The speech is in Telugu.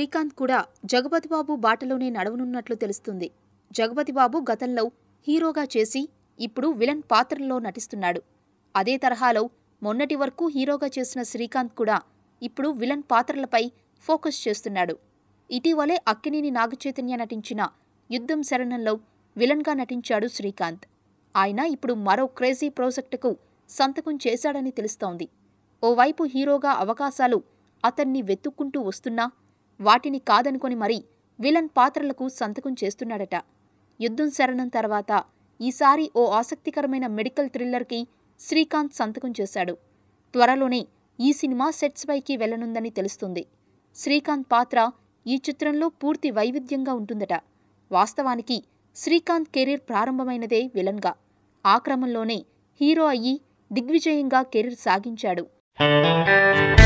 శ్రీకాంత్ కూడా జగపతిబాబు బాటలోనే నడవనున్నట్లు తెలుస్తుంది జగపతిబాబు గతంలో హీరోగా చేసి ఇప్పుడు విలన్ పాత్రలో నటిస్తున్నాడు అదే తరహాలో మొన్నటి వరకు హీరోగా చేసిన శ్రీకాంత్ కూడా ఇప్పుడు విలన్ పాత్రలపై ఫోకస్ చేస్తున్నాడు ఇటీవలే అక్కినేని నాగచైతన్య నటించిన యుద్ధం శరణంలో విలన్గా నటించాడు శ్రీకాంత్ ఆయన ఇప్పుడు మరో క్రేజీ ప్రాజెక్టుకు సంతకం చేశాడని తెలుస్తోంది ఓవైపు హీరోగా అవకాశాలు అతన్ని వెతుక్కుంటూ వస్తున్నా వాటిని కాదనుకొని మరీ విలన్ పాత్రలకు సంతకం చేస్తున్నాడట యుద్ధం శరణం తర్వాత ఈసారి ఓ ఆసక్తికరమైన మెడికల్ థ్రిల్లర్కి శ్రీకాంత్ సంతకం చేశాడు త్వరలోనే ఈ సినిమా సెట్స్ పైకి వెళ్లనుందని తెలుస్తుంది శ్రీకాంత్ పాత్ర ఈ చిత్రంలో పూర్తి వైవిధ్యంగా ఉంటుందట వాస్తవానికి శ్రీకాంత్ కెరీర్ ప్రారంభమైనదే విలన్గా ఆ క్రమంలోనే హీరో అయ్యి దిగ్విజయంగా కెరీర్ సాగించాడు